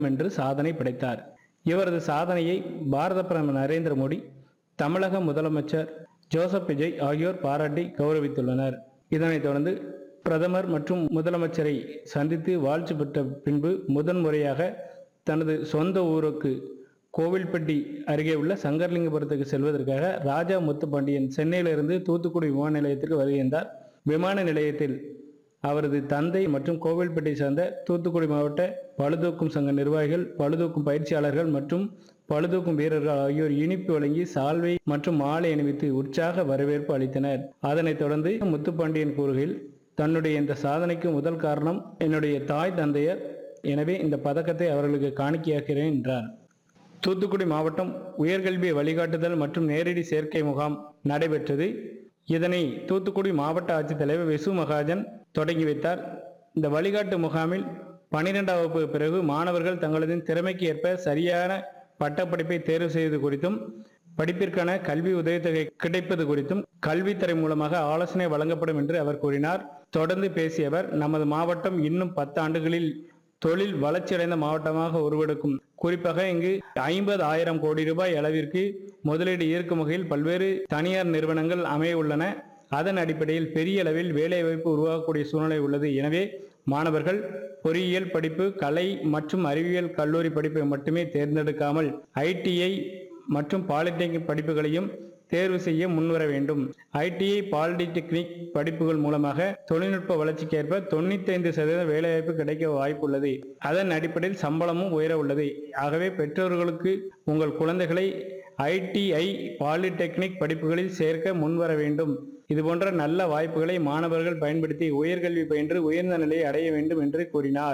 என்று சாதனை படைத்தார் இவரது சாதனையை பாரத பிரதமர் நரேந்திர மோடி தமிழக முதலமைச்சர் ஜோசப் விஜய் ஆகியோர் பாராட்டி கௌரவித்துள்ளனர் இதனைத் தொடர்ந்து பிரதமர் மற்றும் முதலமைச்சரை சந்தித்து வாழ்த்து பெற்ற பின்பு முதன்முறையாக தனது சொந்த ஊருக்கு கோவில்பட்டி அருகே உள்ள சங்கர்லிங்கபுரத்துக்கு செல்வதற்காக ராஜா முத்துப்பாண்டியன் சென்னையிலிருந்து தூத்துக்குடி விமான நிலையத்திற்கு வருகின்றார் விமான நிலையத்தில் அவரது தந்தை மற்றும் கோவில்பட்டியை சேர்ந்த தூத்துக்குடி மாவட்ட பளுதூக்கும் சங்க நிர்வாகிகள் பளுதூக்கும் பயிற்சியாளர்கள் மற்றும் பளுதூக்கும் வீரர்கள் ஆகியோர் இனிப்பு வழங்கி சால்வை மற்றும் மாலை அணிவித்து உற்சாக வரவேற்பு அளித்தனர் அதனைத் தொடர்ந்து முத்துப்பாண்டியன் கூறுகையில் தன்னுடைய இந்த சாதனைக்கு முதல் காரணம் என்னுடைய தாய் தந்தையர் எனவே இந்த பதக்கத்தை அவர்களுக்கு காணிக்கையாக்கிறேன் என்றார் தூத்துக்குடி மாவட்டம் உயர்கல்வி வழிகாட்டுதல் மற்றும் நேரடி சேர்க்கை முகாம் நடைபெற்றது இதனை தூத்துக்குடி மாவட்ட ஆட்சித்தலைவர் விசு மகாஜன் தொடங்கி வைத்தார் இந்த வழிகாட்டு முகாமில் பனிரெண்டாம் வகுப்பு பிறகு மாணவர்கள் தங்களது திறமைக்கு ஏற்ப சரியான பட்டப்படிப்பை தேர்வு செய்வது குறித்தும் படிப்பிற்கான கல்வி உதவித்தொகை கிடைப்பது குறித்தும் கல்வித்துறை மூலமாக ஆலோசனை வழங்கப்படும் என்று அவர் கூறினார் தொடர்ந்து பேசிய அவர் நமது மாவட்டம் இன்னும் பத்து ஆண்டுகளில் தொழில் வளர்ச்சியடைந்த மாவட்டமாக உருவெடுக்கும் குறிப்பாக இங்கு ஐம்பது ஆயிரம் கோடி ரூபாய் அளவிற்கு முதலீடு ஈர்க்கும் வகையில் பல்வேறு தனியார் நிறுவனங்கள் அமைய உள்ளன அதன் அடிப்படையில் பெரிய அளவில் வேலைவாய்ப்பு உருவாகக்கூடிய சூழ்நிலை உள்ளது எனவே மாணவர்கள் பொறியியல் படிப்பு கலை மற்றும் அறிவியல் கல்லூரி படிப்பை மட்டுமே தேர்ந்தெடுக்காமல் ஐடிஐ மற்றும் பாலிடெக்னிக் படிப்புகளையும் தேர்வு செய்ய முன்வர வேண்டும் ஐடிஐ பாலிடெக்னிக் படிப்புகள் மூலமாக தொழில்நுட்ப வளர்ச்சிக்கு ஏற்ப தொண்ணூத்தைந்து சதவீதம் வேலைவாய்ப்பு கிடைக்க வாய்ப்புள்ளது அதன் அடிப்படையில் சம்பளமும் உயர உள்ளது ஆகவே பெற்றோர்களுக்கு உங்கள் குழந்தைகளை ஐடிஐ பாலிடெக்னிக் படிப்புகளில் சேர்க்க முன்வர வேண்டும் இதுபோன்ற நல்ல வாய்ப்புகளை மாணவர்கள் பயன்படுத்தி உயர்கல்வி பயின்று உயர்ந்த நிலையை அடைய வேண்டும் என்று கூறினார்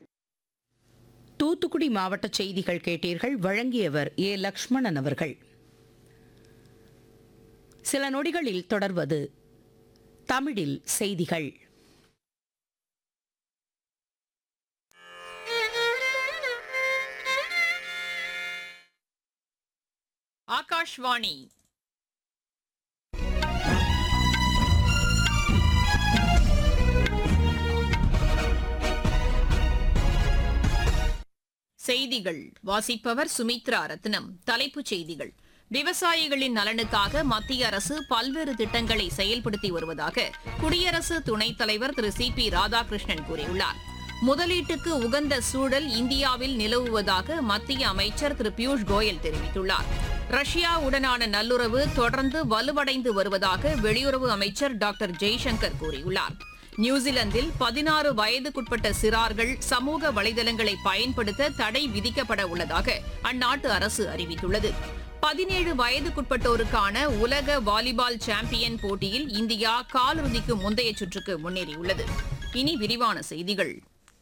தூத்துக்குடி மாவட்ட செய்திகள் கேட்டீர்கள் வழங்கியவர் ஏ லக்ஷ்மணன் அவர்கள் சில நொடிகளில் தொடர்வது தமிழில் செய்திகள் ஆகாஷ்வாணி செய்திகள் வாசிப்பவர் சுமித்ரா ரத்னம் தலைப்புச் செய்திகள் விவசாயிகளின் நலனுக்காக மத்திய அரசு பல்வேறு திட்டங்களை செயல்படுத்தி வருவதாக குடியரசு துணைத் தலைவர் திரு சி பி ராதாகிருஷ்ணன் கூறியுள்ளார் முதலீட்டுக்கு உகந்த சூழல் இந்தியாவில் நிலவுவதாக மத்திய அமைச்சர் திரு பியூஷ் கோயல் தெரிவித்துள்ளார் ரஷ்யாவுடனான நல்லுறவு தொடர்ந்து வலுவடைந்து வருவதாக வெளியுறவு அமைச்சர் டாக்டர் ஜெய்சங்கர் கூறியுள்ளார் நியூசிலாந்தில் பதினாறு வயதுக்குட்பட்ட சிறார்கள் சமூக வலைதளங்களை பயன்படுத்த தடை விதிக்கப்பட உள்ளதாக அந்நாட்டு அரசு அறிவித்துள்ளது பதினேழு வயதுக்குட்பட்டோருக்கான உலக வாலிபால் சாம்பியன் போட்டியில் இந்தியா காலிறுதிக்கு முந்தைய சுற்றுக்கு முன்னேறியுள்ளது இனி விரிவான செய்திகள்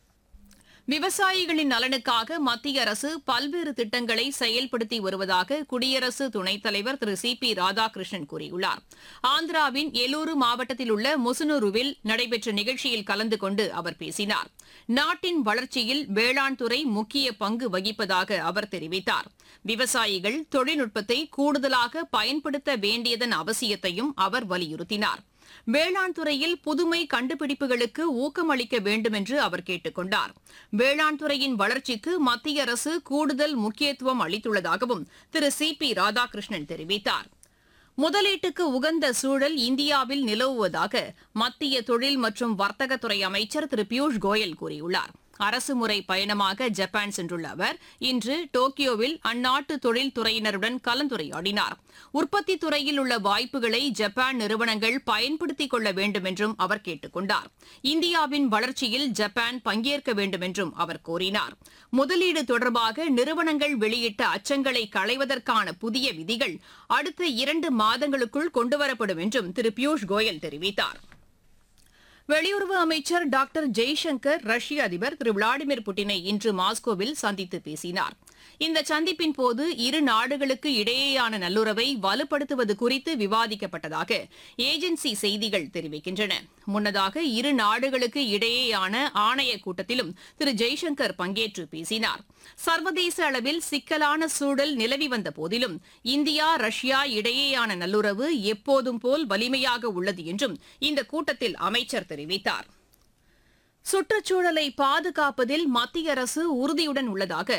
விவசாயிகளின் நலனுக்காக மத்திய அரசு பல்வேறு திட்டங்களை செயல்படுத்தி வருவதாக குடியரசு துணைத் தலைவர் திரு சி பி ராதாகிருஷ்ணன் கூறியுள்ளார் ஆந்திராவின் எலூரு மாவட்டத்தில் உள்ள முசுனூருவில் நடைபெற்ற நிகழ்ச்சியில் கலந்து கொண்டு அவர் பேசினார் நாட்டின் வளர்ச்சியில் வேளாண் துறை முக்கிய பங்கு வகிப்பதாக அவர் தெரிவித்தார் விவசாயிகள் தொழில்நுட்பத்தை கூடுதலாக பயன்படுத்த வேண்டியதன் அவசியத்தையும் அவர் வலியுறுத்தினார் வேளாண் துறையில் புதுமை கண்டுபிடிப்புகளுக்கு ஊக்கமளிக்க வேண்டும் என்று அவர் கேட்டுக் கொண்டார் வேளாண் துறையின் வளர்ச்சிக்கு மத்திய அரசு கூடுதல் முக்கியத்துவம் அளித்துள்ளதாகவும் திரு சி பி ராதாகிருஷ்ணன் தெரிவித்தார் முதலீட்டுக்கு உகந்த சூழல் இந்தியாவில் நிலவுவதாக மத்திய தொழில் மற்றும் வர்த்தகத்துறை அமைச்சர் திரு பியூஷ் கோயல் கூறியுள்ளார் அரசுமுறை பயணமாக ஜப்பான் சென்றுள்ள அவர் இன்று டோக்கியோவில் அந்நாட்டு தொழில்துறையினருடன் கலந்துரையாடினார் உற்பத்தி துறையில் உள்ள வாய்ப்புகளை ஜப்பான் நிறுவனங்கள் பயன்படுத்திக் கொள்ள வேண்டும் என்றும் அவர் கேட்டுக் கொண்டார் இந்தியாவின் வளர்ச்சியில் ஜப்பான் பங்கேற்க வேண்டும் என்றும் அவர் கூறினார் முதலீடு தொடர்பாக நிறுவனங்கள் வெளியிட்ட அச்சங்களை களைவதற்கான புதிய விதிகள் அடுத்த இரண்டு மாதங்களுக்குள் கொண்டுவரப்படும் என்றும் திரு பியூஷ் கோயல் தெரிவித்தார் வெளியுறவு அமைச்சர் டாக்டர் ஜெய்சங்கர் ரஷ்ய அதிபர் திரு விளாடிமிர் புட்டினை இன்று மாஸ்கோவில் சந்தித்து பேசினார் இந்த சந்திப்பின் போது இரு நாடுகளுக்கு இடையேயான நல்லுறவை வலுப்படுத்துவது குறித்து விவாதிக்கப்பட்டதாக ஏஜென்சி செய்திகள் தெரிவிக்கின்றன முன்னதாக இரு நாடுகளுக்கு இடையேயான ஆணைய கூட்டத்திலும் திரு ஜெய்சங்கர் பங்கேற்று பேசினார் சர்வதேச அளவில் சிக்கலான சூழல் நிலவி வந்த போதிலும் இந்தியா ரஷ்யா இடையேயான நல்லுறவு எப்போதும் போல் வலிமையாக உள்ளது என்றும் இந்த கூட்டத்தில் அமைச்சர் தெரிவித்தார் சுற்றுச்சூழலை பாதுகாப்பதில் மத்திய அரசு உறுதியுடன் உள்ளதாக